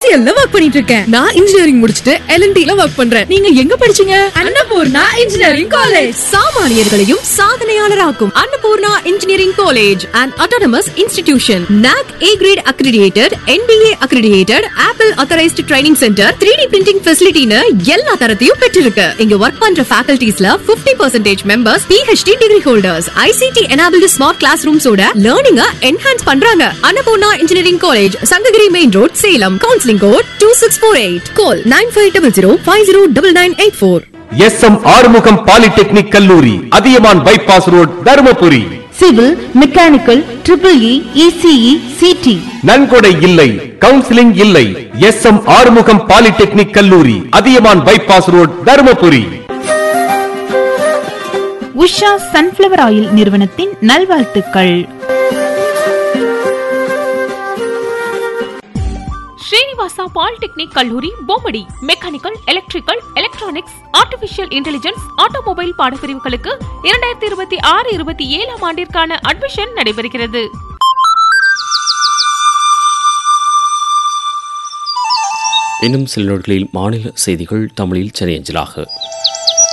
HCL ல work பண்ணிட்டு இருக்கேன் நான் இன்ஜினியரிங் முடிச்சிட்டு எல்என்டி ல ஒர்க் பண்றேன் நீங்க எங்க படிச்சீங்க அன்னபூர்ணா இன்ஜினியரிங் காலேஜ் சாமானியர்களையும் சாதனையாளராக்கும் Annapoorna engineering college and autonomous institution NAAC A grade accredited NBA accredited Apple authorised training centre three D printing ஃபெசிலிட்டின்னு எல்லா தரத்தையும் பெற்றிருக்கு இங்க ஒர்க் பண்ற ஃபேக்கல்டிஸ்ல 50% percentage members PhD degree holders ICT enabled smart class ரூம்ஸோட லேர்னிங்க என்ஹான்ஸ் பண்றாங்க Annapoorna engineering college Sankagiri main road Salem counselling code two six four eight call nine five double zero five zero double nine eight four S M Arumugam polytechnic கல்லூரி Athiyaman bypass road Dharmapuri civil mechanical triple E ECE CT நன்கொடை இல்லை counselling இல்லை S M Arumugam polytechnic கல்லூரி Athiyaman bypass road Dharmapuri Usha sunflower oil நிறுவனத்தின் நல்வாழ்த்துக்கள் Srinivasa polytechnic கல்லூரி Bommidi mechanical electrical electronics artificial intelligence automobile பாடப்பிரிவுகளுக்கு இரண்டாயிரத்தி இருபத்தி ஆறு இருபத்தி ஏழாம் ஆண்டிற்கான அட்மிஷன் நடைபெறுகிறது இன்னும் சில நாட்களில் மாநில செய்திகள் தமிழில் சென்னையஞ்சலாக